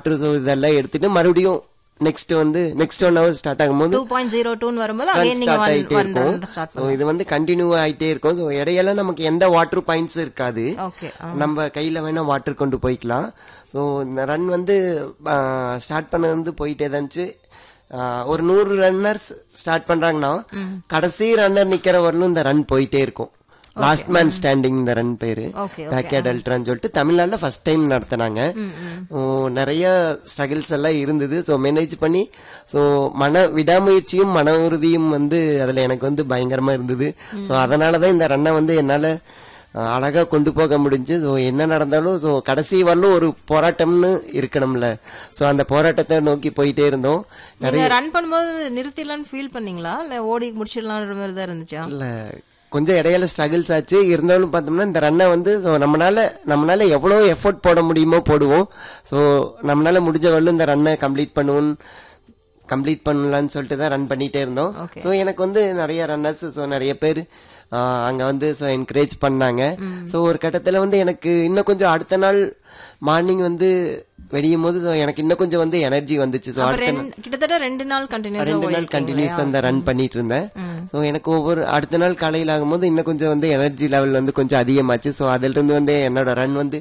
Water இதெல்லாம் எடுத்துட்டு மறுபடியும் நெக்ஸ்ட் வந்து நெக்ஸ்ட் ஒன் ஹவர் ஸ்டார்ட் ஆகும்போது டூ பாயிண்ட் ஜீரோ டூன்னு வரும்போது அகைன் நீங்க ஸ்டார்ட் ஒன் ஆயிட்டே ஒன் இருக்கும் ரன் ஸ்டார்ட் ஸோ இது வந்து கண்டினியூ ஆயிட்டே இருக்கும் ஸோ இடையில நமக்கு எந்த வாட்டர் பாயிண்ட்ஸும் இருக்காது ஓகே நம்ம கையில வேணா வாட்டர் கொண்டு போய்க்கலாம் ஸோ இந்த ரன் வந்து ஸ்டார்ட் பண்ணது வந்து போயிட்டே தான்ச்சு ஆஹ், ஒரு நூறு ரன்னர்ஸ் ஸ்டார்ட் பண்றாங்கன்னா கடைசி ரன்னர் நிக்கிற வரலும் இந்த ரன் போயிட்டே இருக்கும் லாஸ்ட் மேன் ஸ்டாண்டிங் இந்த ரன் பேரு ஓகே பேக்கேட் அல்ட்ரான்னு சொல்லிட்டு தமிழ்நாட்டில் ஃபர்ஸ்ட் டைம் நடத்தினாங்க ஓ, நிறைய ஸ்ட்ரகிள்ஸ் எல்லாம் இருந்தது ஸோ மேனேஜ் பண்ணி ஸோ மன விடாமுயற்சியும் மன உறுதியும் வந்து அதில் எனக்கு வந்து பயங்கரமா இருந்தது ஸோ அதனால தான் இந்த ரன்னை வந்து என்னால் அழகா கொண்டு போக முடிஞ்சு ஸோ என்ன நடந்தாலும் ஸோ கடைசி வரலும் ஒரு போராட்டம்னு இருக்கணும்ல ஸோ அந்த போராட்டத்தை நோக்கி போயிட்டே இருந்தோம் நீங்க ரன் பண்ணும்போது நிறுத்திடலாம்னு ஃபீல் பண்ணீங்களா இல்ல ஓடி முடிச்சிடலாம்ன்ற மாதிரி தான் இருந்துச்சா இல்ல கொஞ்சம் இடையில ஸ்ட்ரகிள்ஸ் ஆச்சு இருந்தாலும் பார்த்தோம்னா இந்த ரன்னை வந்து ஸோ நம்மளால நம்மளால எவ்வளோ எஃபோர்ட் போட முடியுமோ போடுவோம் ஸோ நம்மளால முடிஞ்ச வரலும் இந்த ரன்னை கம்ப்ளீட் பண்ணுவோம் கம்ப்ளீட் பண்ணலாம்னு சொல்லிட்டு தான் ரன் பண்ணிட்டே இருந்தோம் Okay. ஸோ எனக்கு வந்து நிறைய ரன்னர்ஸ் ஸோ நிறைய பேர் அங்க வந்து ஸோ என்கரேஜ் பண்ணாங்க ஸோ ஒரு கட்டத்தில் வந்து எனக்கு இன்னும் கொஞ்சம் அடுத்த நாள் மார்னிங் வந்து வெடியும் போது so எனக்கு இன்னும் கொஞ்சம் வந்து எனர்ஜி வந்துச்சு ஸோ அப்ப அடுத்த நாள் ரெண்டு- கிட்டத்தட்ட ரெண்டு நாள் கண்டினியூஸா ரெண்டு நாள் கண்டினியூஸ் அந்த ரன் பண்ணிட்டு இருந்தேன் ஸோ எனக்கு ஒவ்வொரு அடுத்த நாள் காலையில் ஆகும்போது இன்னும் கொஞ்சம் வந்து எனர்ஜி லெவல் வந்து கொஞ்சம் அதிகமாச்சு ஸோ அதுல இருந்து வந்து என்னோட ரன் வந்து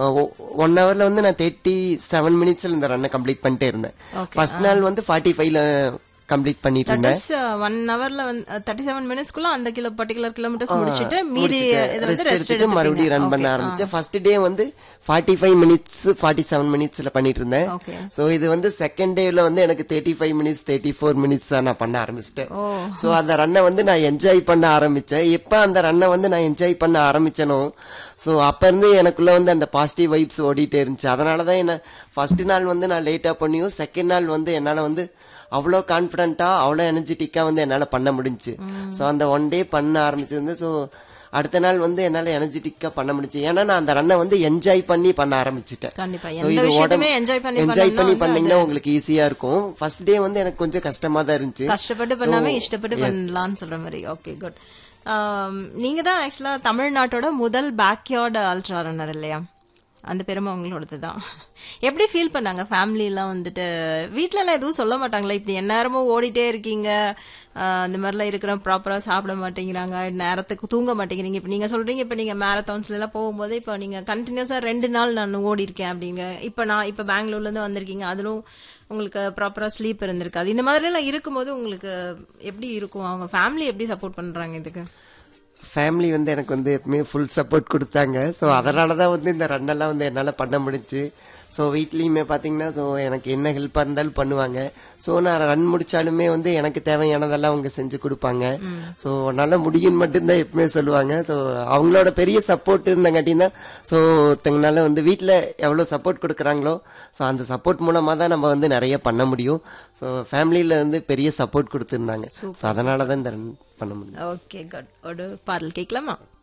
ஒன் ஹவர்ல வந்து நான் தேர்ட்டி செவன் மினிட்ஸ்ல இந்த ரன்னை கம்ப்ளீட் பண்ணிட்டே இருந்தேன் ஃபர்ஸ்ட் நாள் வந்து ஃபார்ட்டி ஃபைவ்ல கம்ப்ளீட் பண்ணிட்டு இருந்தேன் ஒன் ஹவர்ல வந்து தேர்ட்டி செவன் மினிட்ஸ்க்குள்ள அந்த கிலோ பர்டிகுலர் கிலோமீட்டர்ஸ் முடிச்சிட்டு மீதி இதுல வந்து ரெஸ்ட் ரெஸ்ட் எடுத்துட்டு மறுபடியும் ரன் பண்ண ஆரம்பிச்சேன் ஃபர்ஸ்ட் டே வந்து forty five minutes forty seven மினிட்ஸ்ல பண்ணிட்டு இருந்தேன் ஓகே ஸோ இது வந்து செகண்ட் டேல வந்து எனக்கு thirty five minutes thirty four minutes நான் பண்ண ஆரம்பிச்சிட்டேன் ஓ ஸோ அந்த ரன்னை வந்து நான் என்ஜாய் பண்ண ஆரம்பிச்சேன் எப்போ அந்த ரன்னை வந்து நான் என்ஜாய் பண்ண ஆரம்பிச்சேனோ ஸோ அப்போ இருந்து எனக்குள்ள வந்து அந்த பாசிட்டிவ் வைப்ஸ் ஓடிட்டே இருந்துச்சு அதனால தான் என்ன ஃபர்ஸ்ட் நாள் வந்து நான் லேட்டாக பண்ணியும் செகண்ட் நாள் வந்து என்னால் வந்து அவ்வளோ கான்ஃபிடென்ட்டாக அவ்வளோ எனர்ஜெட்டிக்காக வந்து என்னால் பண்ண முடிஞ்சுச்சு ஸோ அந்த ஒன் டே பண்ண ஆரம்பிச்சிருந்து ஸோ அடுத்த நாள் வந்து என்னால் எனர்ஜெட்டிக்காக பண்ண முடிஞ்சு ஏன்னா நான் அந்த ரன்னை வந்து என்ஜாய் பண்ணி பண்ண ஆரம்பிச்சிட்டேன் கண்டிப்பா So, எந்த இது விஷயத்தையுமே உடம்பு- என்ஜாய் பண்ணி என்ஜாய் பண்ணி பண்ணோம்னா பண்ணீங்கன்னா உங்களுக்கு ஈஸியா இருக்கும் ஃபர்ஸ்ட் டே வந்து எனக்கு கொஞ்சம் கஷ்டமா தான் இருந்துச்சு கஷ்டப்பட்டு பண்ணாம இஷ்டப்பட்டு பண்ணலாம்னு சொல்ற மாதிரி ஓகே குட் நீங்க தான் ஆக்சுவலா தமிழ்நாட்டோட முதல் பேக்யார்டு அல்ட்ரா ரன்னர் இல்லையா அந்த பெருமை உங்களோடது தான் எப்படி ஃபீல் பண்ணாங்க ஃபேமிலி எல்லாம் வந்துட்டு வீட்ல எல்லாம் எதுவும் சொல்ல மாட்டாங்களா இப்படி எந்நேரமும் ஓடிட்டே இருக்கீங்க ஆஹ் இந்த மாதிரிலாம் இருக்கிற ப்ராப்பரா சாப்பிட மாட்டேங்கிறாங்க நேரத்துக்கு தூங்க மாட்டேங்கிறீங்க இப்ப நீங்க சொல்றீங்க இப்ப நீங்க மேரத்தான்ஸ்ல எல்லாம் போகும்போது இப்ப நீங்க கண்டினியூஸா ரெண்டு நாள் நான் ஓடி இருக்கேன் அப்படிங்க இப்ப நான் இப்ப பெங்களூர்ல இருந்து வந்திருக்கீங்க அதிலும் உங்களுக்கு ப்ராப்பரா ஸ்லீப் இருந்திருக்காது இந்த மாதிரி எல்லாம் இருக்கும்போது உங்களுக்கு எப்படி இருக்கும் அவங்க ஃபேமிலி எப்படி சப்போர்ட் பண்றாங்க இதுக்கு ஃபேமிலி வந்து எனக்கு வந்து எப்பவுமே ஃபுல் சப்போர்ட் கொடுத்தாங்க ஸோ அதனால தான் வந்து இந்த ரன்னெல்லாம் வந்து என்னால் பண்ண முடிஞ்சுச்சு ஸோ வீட்லேயுமே பார்த்தீங்கன்னா ஸோ எனக்கு என்ன ஹெல்ப்பாக இருந்தாலும் பண்ணுவாங்க ஸோ நான் ரன் முடிச்சாலுமே வந்து எனக்கு தேவையானதெல்லாம் அவங்க செஞ்சு கொடுப்பாங்க ஸோ நல்லா முடியும்னு மட்டும்தான் எப்பவுமே சொல்லுவாங்க ஸோ அவங்களோட பெரிய சப்போர்ட் இருந்தங்காட்டியும் தான் ஸோ ஒருத்தங்கனால வந்து வீட்டில் எவ்வளோ சப்போர்ட் கொடுக்குறாங்களோ ஸோ அந்த சப்போர்ட் மூலமாக தான் நம்ம வந்து நிறைய பண்ண முடியும் ஸோ ஃபேமிலியில் வந்து பெரிய சப்போர்ட் கொடுத்துருந்தாங்க ஸோ அதனால தான் இந்த ரன் பண்ண முடியும் ஓகே குட் ஒரு பாடல் கேட்கலாமா